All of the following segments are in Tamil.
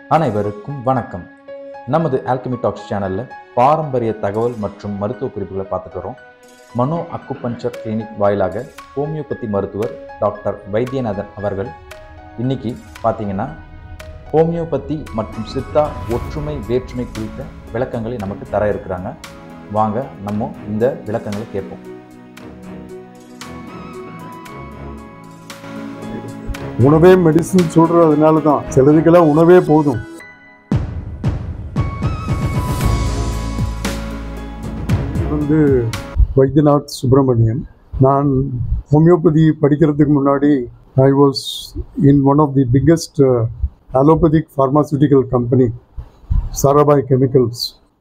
அனைவருக்கும் வணக்கம் நமது ஆல்கமி டாக்ஸ் சேனலில் பாரம்பரிய தகவல் மற்றும் மருத்துவ குறிப்புகளை பார்த்துட்டு வரோம் மனோ அக்குபஞ்சர் கிளினிக் வாயிலாக ஹோமியோபதி மருத்துவர் டாக்டர் வைத்தியநாதன் அவர்கள் இன்னைக்கு பார்த்தீங்கன்னா ஹோமியோபதி மற்றும் சித்தா ஒற்றுமை வேற்றுமை குறித்த விளக்கங்களை நமக்கு தர இருக்கிறாங்க வாங்க நம்ம இந்த விளக்கங்களை கேட்போம் உணவே மெடிசன் சொல்றதுனால தான் சிலதுக்கெல்லாம் உணவே போதும் வந்து வைத்தியநாத் சுப்பிரமணியன் நான் ஹோமியோபதி படிக்கிறதுக்கு முன்னாடி I was in one of the biggest allopathic pharmaceutical company Sarabhai chemicals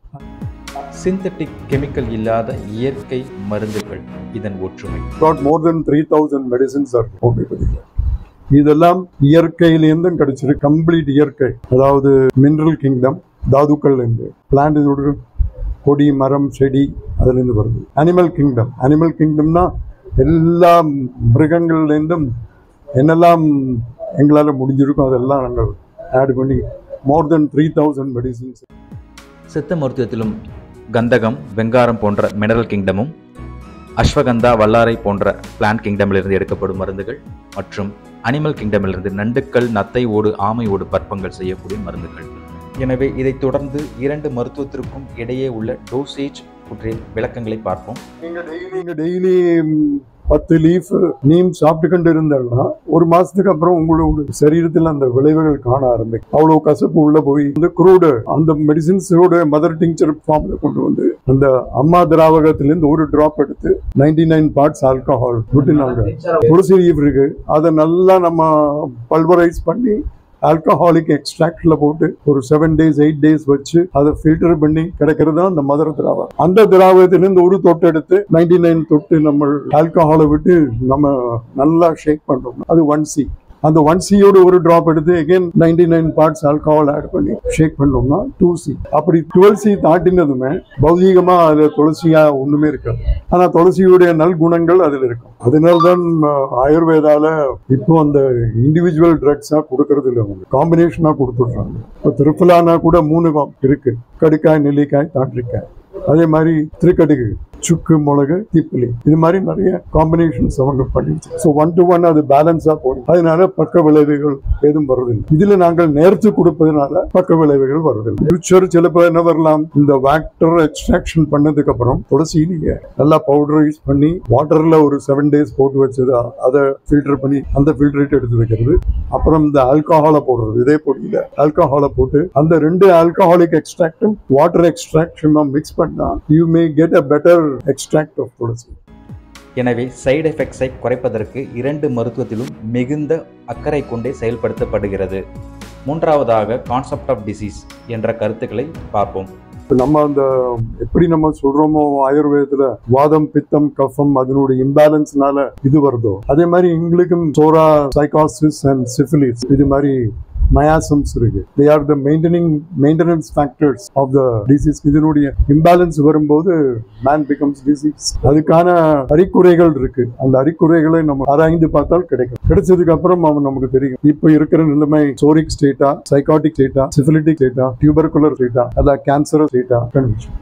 synthetic chemical இல்லாத இயற்கை மருந்துகள் இதன் ஒற்றுமை got more than three thousand medicines are ஹோமியோபதியில் இதெல்லாம் இயற்கையிலேருந்து கிடைச்சிருக்கு கம்ப்ளீட் இயற்கை அதாவது மினரல் கிங்டம் தாதுக்கள்லேருந்து பிளான்ட் இதோட கொடி மரம் செடி அதுலேருந்து வருது அனிமல் கிங்டம் அனிமல் கிங்டம்னா எல்லா மிருகங்கள்லேருந்தும் என்னெல்லாம் எங்களால் முடிஞ்சிருக்கோ அதெல்லாம் நாங்கள் ஆட் பண்ணி more than three thousand medicines சித்த மருத்துவத்திலும் கந்தகம் வெங்காரம் போன்ற மினரல் கிங்டமும் அஸ்வகந்தா வல்லாரை போன்ற பிளான்ட் கிங்டமிலிருந்து எடுக்கப்படும் மருந்துகள் மற்றும் அனிமல் கிங்டமிலிருந்து நண்டுக்கள் நத்தை ஓடு ஆமை ஓடு பற்பங்கள் செய்யக்கூடிய மருந்துகள் எனவே இதைத் தொடர்ந்து இரண்டு மருத்துவத்திற்கும் இடையே உள்ள டோசேஜ் பற்றிய விளக்கங்களை பார்ப்போம் நீங்க டெய்லி நீங்க டெய்லி பத்து லீஃப் நீம் சாப்பிட்டுக்கிட்டு இருந்தேன்னா ஒரு மாசத்துக்கு அப்புறம் உங்களோட சரீரத்தில் அந்த விளைவுகள் காண ஆரம்பிக்கும் அவ்வளவு கசப்பு உள்ள போய் இந்த குரூடு அந்த மெடிசின்ஸோட மதர் டிங்சர் ஃபார்ம்ல கொண்டு வந்து அந்த அம்மா திராவகத்திலிருந்து ஒரு டிராப் எடுத்து நைன்டி நைன் பார்ட்ஸ் ஆல்கஹால் விட்டுனாங்க துளசி லீஃப் இருக்கு அதை நல்லா நம்ம பல்வரைஸ் பண்ணி ஆல்கஹாலிக் எக்ஸ்ட்ராக்ட்ல போட்டு ஒரு செவன் டேஸ் எயிட் டேஸ் வச்சு அதை ஃபில்டர் பண்ணி கிடைக்கிறது தான் அந்த மதுர திராவகம் அந்த திராவகத்திலிருந்து ஒரு தொட்டு எடுத்து நைன்டி நைன் தொட்டு நம்ம ஆல்கஹாலை விட்டு நம்ம நல்லா ஷேக் பண்றோம் அது ஒன் சி அந்த ஒன் சியோட ஒரு டிராப் எடுத்து again ninety nine parts alcohol add பண்ணி ஷேக் பண்ணோம்னா டூ சி அப்படி டுவெல் சி தாண்டினதுமே பௌதீகமா அதுல துளசியா ஒண்ணுமே இருக்காது ஆனா துளசியுடைய நல்குணங்கள் அதுல இருக்கும் அதனால தான் அஹ், ஆயுர்வேதால இப்போ அந்த இண்டிவிஜுவல் ட்ரக்ஸா கொடுக்கறது இல்லை அவங்க காம்பினேஷனா கொடுத்துடுறாங்க இப்போ திருப்பலானா கூட மூணு com- இருக்கு கடுக்காய் நெல்லிக்காய் தாண்டிக்காய் அதே மாதிரி திருக்கடுகு சுக்கு மிளகு திப்பிலி இது மாதிரி நிறைய காம்பினேஷன்ஸ் அவங்க பண்ணி ஸோ ஒன் டு ஒன் அது பேலன்ஸா போகும் அதனால பக்க விளைவுகள் எதுவும் வருதில்லை இதுல நாங்கள் நேர்த்து கொடுப்பதனால பக்க விளைவுகள் வருதில்லை ஃபியூச்சர் சில பேர் என்ன வரலாம் இந்த வாக்டர் எக்ஸ்ட்ராக்ஷன் பண்ணதுக்கு அப்புறம் துளசி நீங்க நல்லா பவுடரைஸ் பண்ணி வாட்டர்ல ஒரு செவன் டேஸ் போட்டு வச்சது அதை ஃபில்டர் பண்ணி அந்த ஃபில்டரேட் எடுத்து வைக்கிறது அப்புறம் இந்த ஆல்கஹாலை போடுறது இதே பொடியில ஆல்கஹாலை போட்டு அந்த ரெண்டு ஆல்கஹாலிக் எக்ஸ்ட்ராக்டும் வாட்டர் எக்ஸ்ட்ராக்ஷனும் மிக்ஸ் பண்ணா you may get a better extract of tulsi எனவே சைடு எஃபெக்ட்ஸை குறைப்பதற்கு இரண்டு மருத்துவத்திலும் மிகுந்த அக்கறை கொண்டே செயல்படுத்தப்படுகிறது மூன்றாவதாக கான்செப்ட் ஆஃப் டிசீஸ் என்ற கருத்துக்களை பார்ப்போம் இப்ப நம்ம அந்த எப்படி நம்ம சொல்றோமோ ஆயுர்வேதத்துல வாதம் பித்தம் கஃபம் அதனுடைய இம்பேலன்ஸ்னால இது வருதோ அதே மாதிரி எங்களுக்கும் சோரா சைக்காசிஸ் அண்ட் சிஃபிலிஸ் இது மாதிரி மயாசம்ஸ் இருக்கு they are the maintaining maintenance factors of the disease இதனுடைய இம்பேலன்ஸ் வரும்போது மேன் பிகம்ஸ் டிசீஸ் அதுக்கான அறிகுறைகள் இருக்கு அந்த அறிகுறைகளை நம்ம ஆராய்ந்து பார்த்தால் கிடைக்கும் கிடைச்சதுக்கு அப்புறம் அவன் நமக்கு தெரியும் இப்போ இருக்கிற நிலைமை psoric strata sycotic strata syphilitic strata tubercular strata அதான் கேன்சர் ஸ்டேட்டா கண்டுபிடிச்சு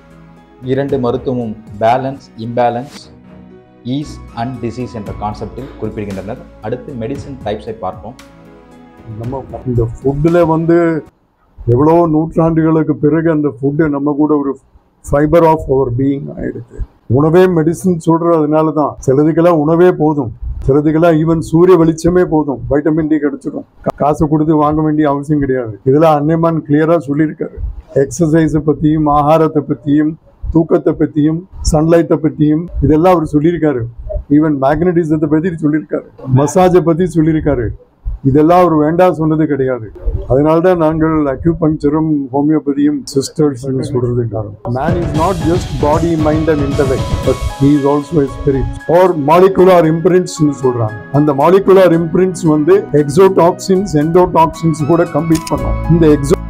இரண்டு மருத்துவமும் balance imbalance is and disease என்ற கான்செப்டில் குறிப்பிடுகின்றனர் அடுத்து மெடிசின் டைப்ஸை பார்ப்போம் நம்ம இந்த ஃபுட்டில் வந்து எவ்வளோ நூற்றாண்டுகளுக்கு பிறகு அந்த ஃபுட்டு நம்ம கூட ஒரு ஃபைபர் ஆஃப் அவர் பீயிங் ஆயிடுது உணவே மெடிசன் சொல்றதுனால தான் சிலதுக்கெல்லாம் உணவே போதும் சிலதுக்கெல்லாம் ஈவன் சூரிய வெளிச்சமே போதும் வைட்டமின் டி கிடைச்சிடும் கா- காசு கொடுத்து வாங்க வேண்டிய அவசியம் கிடையாது இதெல்லாம் அன்னைமான் கிளியரா சொல்லியிருக்காரு எக்ஸசைஸை பத்தியும் ஆகாரத்தை பத்தியும் தூக்கத்தை பத்தியும் சன்லைட்டை பத்தியும் இதெல்லாம் அவர் சொல்லியிருக்காரு ஈவன் மேக்னட்டிசத்தை பத்தி சொல்லியிருக்காரு மசாஜை பத்தி சொல்லியிருக்காரு இதெல்லாம் அவர் வேண்டாம் சொன்னது கிடையாது அதனால தான் நாங்கள் அக்யூபங்சரும் ஹோமியோபதியும் சிஸ்டர்ஸ் சொல்றது காரணம் man is not just body mind and intellect but he is also spirit or molecular imprints சொல்றாங்க அந்த மாலிகுலார் இம்ப்ரிண்ட்ஸ் வந்து எக்ஸோடாக்சின்ஸ் எண்டோடாக்சின்ஸ் கூட கம்ப்ளீட் பண்ணும் இந்த எக்ஸோ